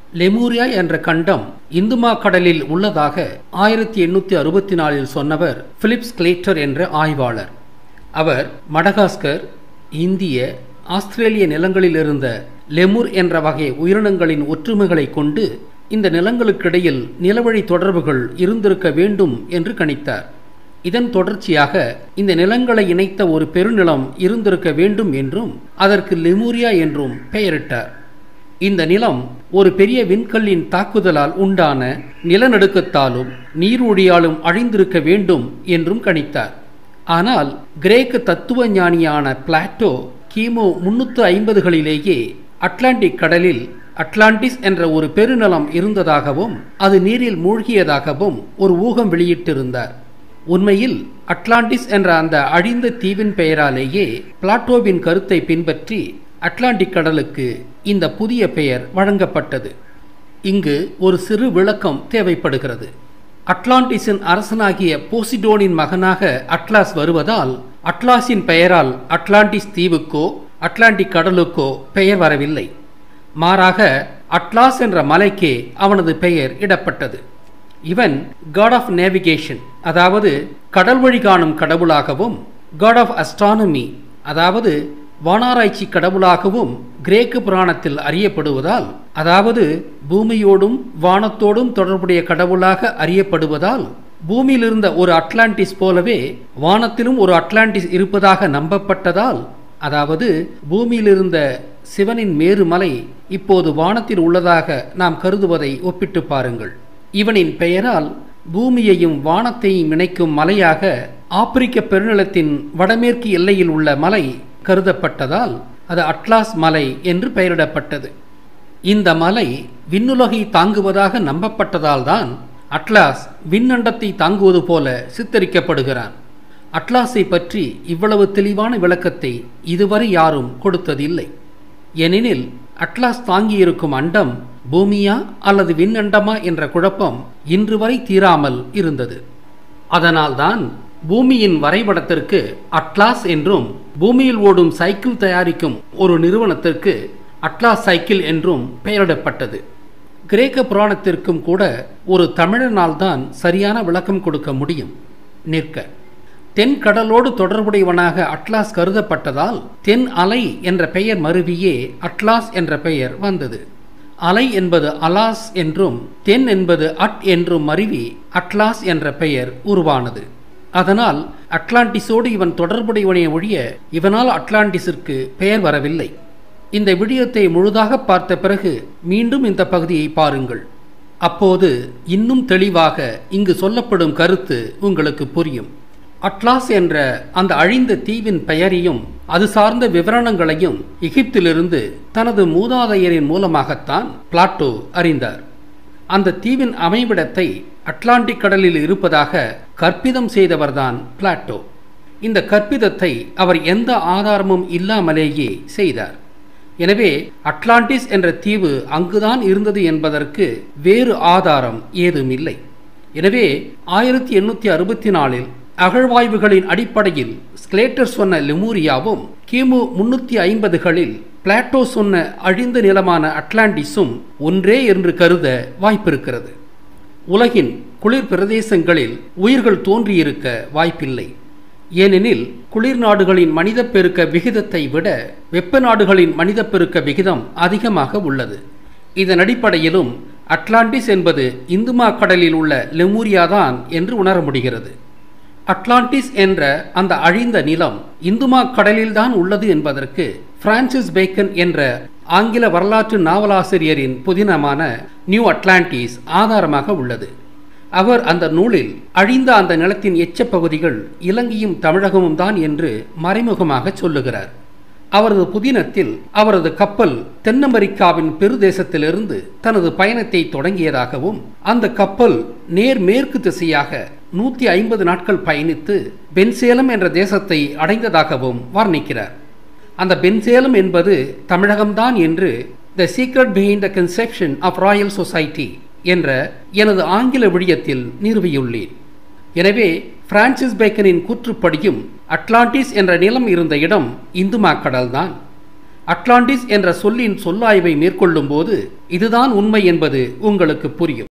லெமூரியா என்ற கண்டம் இந்துமா கடலில் உள்ளதாக ஆயிரத்தி எண்ணூற்றி அறுபத்தி நாலில் சொன்னவர் பிலிப்ஸ் கிளேட்டர் என்ற ஆய்வாளர் அவர் மடகாஸ்கர் இந்திய ஆஸ்திரேலிய நிலங்களில் இருந்த லெமுர் என்ற வகை உயிரினங்களின் ஒற்றுமைகளை கொண்டு இந்த நிலங்களுக்கிடையில் நிலவழி தொடர்புகள் இருந்திருக்க வேண்டும் என்று கணித்தார் இதன் தொடர்ச்சியாக இந்த நிலங்களை இணைத்த ஒரு பெருநிலம் இருந்திருக்க வேண்டும் என்றும் அதற்கு லெமூரியா என்றும் பெயரிட்டார் இந்த நிலம் ஒரு பெரிய விண்கல்லின் தாக்குதலால் உண்டான நிலநடுக்கத்தாலும் நீரூழியாலும் அழிந்திருக்க வேண்டும் என்றும் கணித்தார் ஆனால் கிரேக்க தத்துவ ஞானியான பிளாட்டோ கிமு முன்னூற்று ஐம்பதுகளிலேயே அட்லாண்டிக் கடலில் அட்லாண்டிஸ் என்ற ஒரு பெருநிலம் இருந்ததாகவும் அது நீரில் மூழ்கியதாகவும் ஒரு ஊகம் வெளியிட்டிருந்தார் உண்மையில் அட்லாண்டிஸ் என்ற அந்த அழிந்த தீவின் பெயராலேயே பிளாட்டோவின் கருத்தை பின்பற்றி அட்லாண்டிக் கடலுக்கு இந்த புதிய பெயர் வழங்கப்பட்டது இங்கு ஒரு சிறு விளக்கம் தேவைப்படுகிறது அட்லாண்டிஸின் அரசனாகிய போசிடோனின் மகனாக அட்லாஸ் வருவதால் அட்லாஸின் பெயரால் அட்லாண்டிஸ் தீவுக்கோ அட்லாண்டிக் கடலுக்கோ பெயர் வரவில்லை மாறாக அட்லாஸ் என்ற மலைக்கே அவனது பெயர் இடப்பட்டது இவன் காட் ஆஃப் நேவிகேஷன் அதாவது கடல் வழி காணும் கடவுளாகவும் காட் ஆஃப் அஸ்ட்ரானமி அதாவது வானாராய்ச்சி கடவுளாகவும் கிரேக்க புராணத்தில் அறியப்படுவதால் அதாவது பூமியோடும் வானத்தோடும் தொடர்புடைய கடவுளாக அறியப்படுவதால் பூமியில் இருந்த ஒரு அட்லாண்டிஸ் போலவே வானத்திலும் ஒரு அட்லாண்டிஸ் இருப்பதாக நம்பப்பட்டதால் அதாவது பூமியில் இருந்த சிவனின் மேருமலை இப்போது வானத்தில் உள்ளதாக நாம் கருதுவதை ஒப்பிட்டு பாருங்கள் இவனின் பெயரால் பூமியையும் வானத்தையும் இணைக்கும் மலையாக ஆப்பிரிக்க பெருநிலத்தின் வடமேற்கு எல்லையில் உள்ள மலை கருதப்பட்டதால் அது அட்லாஸ் மலை என்று பெயரிடப்பட்டது இந்த மலை விண்ணுலகை தாங்குவதாக நம்பப்பட்டதால் தான் அட்லாஸ் விண்ணண்டத்தை தாங்குவது போல சித்தரிக்கப்படுகிறான் அட்லாஸை பற்றி இவ்வளவு தெளிவான விளக்கத்தை இதுவரை யாரும் கொடுத்ததில்லை ஏனெனில் அட்லாஸ் தாங்கியிருக்கும் அண்டம் பூமியா அல்லது விண்ணண்டமா என்ற குழப்பம் இன்று வரை தீராமல் இருந்தது அதனால்தான் பூமியின் வரைபடத்திற்கு அட்லாஸ் என்றும் பூமியில் ஓடும் சைக்கிள் தயாரிக்கும் ஒரு நிறுவனத்திற்கு அட்லாஸ் சைக்கிள் என்றும் பெயரிடப்பட்டது கிரேக்க புராணத்திற்கும் கூட ஒரு தமிழனால் தான் சரியான விளக்கம் கொடுக்க முடியும் நிற்க தென் கடலோடு தொடர்புடையவனாக அட்லாஸ் கருதப்பட்டதால் தென் அலை என்ற பெயர் மருவியே அட்லாஸ் என்ற பெயர் வந்தது அலை என்பது அலாஸ் என்றும் தென் என்பது அட் என்றும் மருவி அட்லாஸ் என்ற பெயர் உருவானது அதனால் அட்லாண்டிஸோடு இவன் தொடர்புடையவனே ஒழிய இவனால் அட்லாண்டிஸிற்கு பெயர் வரவில்லை இந்த விடயத்தை முழுதாக பார்த்த பிறகு மீண்டும் இந்த பகுதியை பாருங்கள் அப்போது இன்னும் தெளிவாக இங்கு சொல்லப்படும் கருத்து உங்களுக்கு புரியும் அட்லாஸ் என்ற அந்த அழிந்த தீவின் பெயரையும் அது சார்ந்த விவரணங்களையும் எகிப்திலிருந்து தனது மூதாதையரின் மூலமாகத்தான் பிளாட்டோ அறிந்தார் அந்த தீவின் அமைவிடத்தை அட்லாண்டிக் கடலில் இருப்பதாக கற்பிதம் செய்தவர்தான் பிளாட்டோ இந்த கற்பிதத்தை அவர் எந்த ஆதாரமும் இல்லாமலேயே செய்தார் எனவே அட்லாண்டிஸ் என்ற தீவு அங்குதான் இருந்தது என்பதற்கு வேறு ஆதாரம் ஏதும் இல்லை எனவே ஆயிரத்தி எண்ணூற்றி அறுபத்தி நாலில் அகழ்வாய்வுகளின் அடிப்படையில் ஸ்கிலேட்டர் சொன்ன லெமூரியாவும் கிமு முன்னூற்றி ஐம்பதுகளில் பிளாட்டோ சொன்ன அழிந்த நிலமான அட்லாண்டிஸும் ஒன்றே என்று கருத வாய்ப்பிருக்கிறது உலகின் குளிர் பிரதேசங்களில் உயிர்கள் தோன்றியிருக்க வாய்ப்பில்லை ஏனெனில் குளிர் நாடுகளின் மனித பெருக்க விகிதத்தை விட வெப்ப நாடுகளின் மனித பெருக்க விகிதம் அதிகமாக உள்ளது இதன் அடிப்படையிலும் அட்லாண்டிஸ் என்பது இந்துமா கடலில் உள்ள லெமூரியாதான் என்று உணர முடிகிறது அட்லாண்டிஸ் என்ற அந்த அழிந்த நிலம் இந்துமா கடலில்தான் உள்ளது என்பதற்கு பிரான்சிஸ் பேக்கன் என்ற ஆங்கில வரலாற்று நாவலாசிரியரின் புதினமான நியூ அட்லாண்டிஸ் ஆதாரமாக உள்ளது அவர் அந்த நூலில் அழிந்த அந்த நிலத்தின் எச்சப் பகுதிகள் இலங்கையும் தமிழகமும் தான் என்று மறைமுகமாக சொல்லுகிறார் அவரது புதினத்தில் அவரது கப்பல் தென் அமெரிக்காவின் பெருதேசத்திலிருந்து தனது பயணத்தை தொடங்கியதாகவும் அந்த கப்பல் நேர் மேற்கு திசையாக நூற்றி ஐம்பது நாட்கள் பயணித்து பென்சேலம் என்ற தேசத்தை அடைந்ததாகவும் வர்ணிக்கிறார் அந்த பென்சேலம் என்பது தமிழகம்தான் என்று the secret behind the conception of royal society என்ற எனது ஆங்கில விழியத்தில் நிறுவியுள்ளேன் எனவே பிரான்சிஸ் பேக்கனின் கூற்றுப்படியும் அட்லாண்டிஸ் என்ற நிலம் இருந்த இடம் இந்துமா கடல்தான் அட்லாண்டிஸ் என்ற சொல்லின் சொல்லாய்வை மேற்கொள்ளும் போது இதுதான் உண்மை என்பது உங்களுக்கு புரியும்